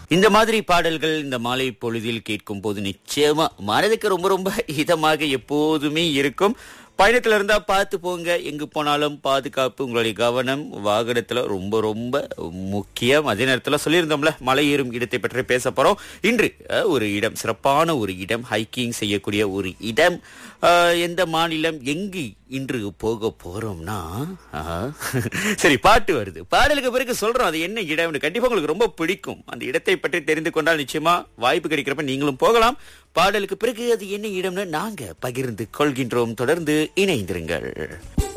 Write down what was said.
இந்த மாதிரி பாடல்கள் இந்த மாலை பொழுதில் கேட்கும் போது நிச்சயமா மனதுக்கு ரொம்ப ரொம்ப இதமாக எப்போதுமே இருக்கும் பயணத்துல இருந்தா பார்த்து போங்க எங்கு போனாலும் பாதுகாப்பு உங்களுடைய கவனம் வாகனத்துல ரொம்ப ரொம்ப முக்கியம் அதே நேரத்துல சொல்லியிருந்தோம்ல மலை ஏறும் இடத்தை பற்றி பேச போறோம் இன்று அஹ், ஒரு இடம் சிறப்பான ஒரு இடம் ஹைக்கிங் செய்யக்கூடிய ஒரு இடம் அஹ், எந்த மாநிலம் எங்கு இன்று போக போறோம்னா ஆஹா. சரி பாட்டு வருது பாடலுக்கு பிறகு சொல்றோம் அது என்ன இடம்னு கண்டிப்பா உங்களுக்கு ரொம்ப பிடிக்கும் அந்த இடத்தை பற்றி தெரிந்து கொண்டால் நிச்சயமா வாய்ப்பு கிடைக்கிறப்ப நீங்களும் போகலாம் பாடலுக்கு பிறகு அது என்ன இடம்னு நாங்க பகிர்ந்து கொள்கின்றோம் தொடர்ந்து இணைந்திருங்கள்